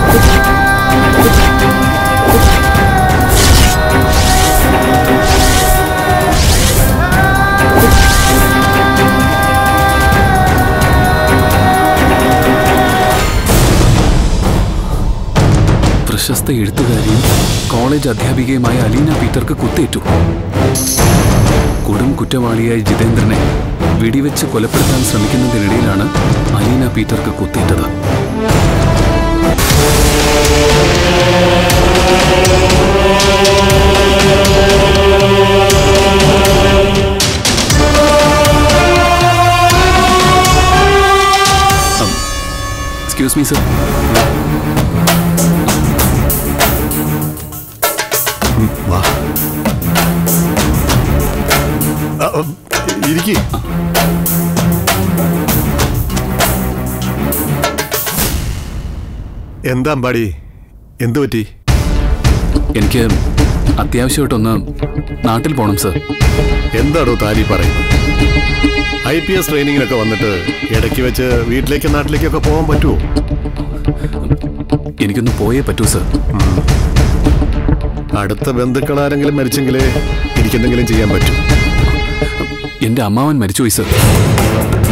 പ്രശസ്ത എഴുത്തുകാരിയും കോളേജ് അധ്യാപികയുമായ അലീന പീറ്റർക്ക് കുത്തേറ്റു കൊടും കുറ്റവാളിയായ ജിതേന്ദ്രനെ വെടിവെച്ച് കൊലപ്പെടുത്താൻ ശ്രമിക്കുന്നതിനിടയിലാണ് അലീന പീറ്റർക്ക് കുത്തേറ്റത് എക്സ്ക്യൂസ് മീ സർ വാ ഇരിക്കി എന്താ അമ്പാടി എന്തു പറ്റി എനിക്ക് അത്യാവശ്യമായിട്ടൊന്ന് നാട്ടിൽ പോകണം സർ എന്താടോ താരി പറയുന്നത് ഐ പി എസ് ട്രെയിനിങ്ങിനൊക്കെ വന്നിട്ട് ഇടയ്ക്ക് വെച്ച് വീട്ടിലേക്ക് നാട്ടിലേക്കൊക്കെ പോകാൻ പറ്റുമോ എനിക്കൊന്ന് പോയേ പറ്റൂ സർ അടുത്ത ബന്ധുക്കൾ ആരെങ്കിലും മരിച്ചെങ്കിലേ എനിക്കെന്തെങ്കിലും ചെയ്യാൻ പറ്റൂ എന്റെ അമ്മാവൻ മരിച്ചുപോയി സർ